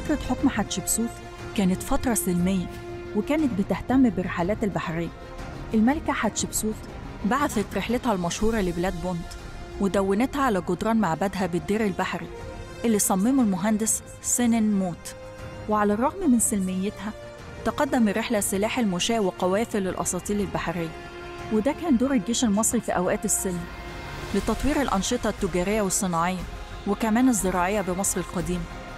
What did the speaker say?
فترة حكم حتشبسوت كانت فترة سلمية وكانت بتهتم بالرحلات البحرية الملكة حتشبسوت بعثت رحلتها المشهورة لبلاد بونت ودونتها على جدران معبدها بالدير البحري اللي صممه المهندس سينن موت وعلى الرغم من سلميتها تقدم الرحلة سلاح المشاة وقوافل الأساطيل البحرية وده كان دور الجيش المصري في أوقات السلم لتطوير الأنشطة التجارية والصناعية وكمان الزراعية بمصر القديمة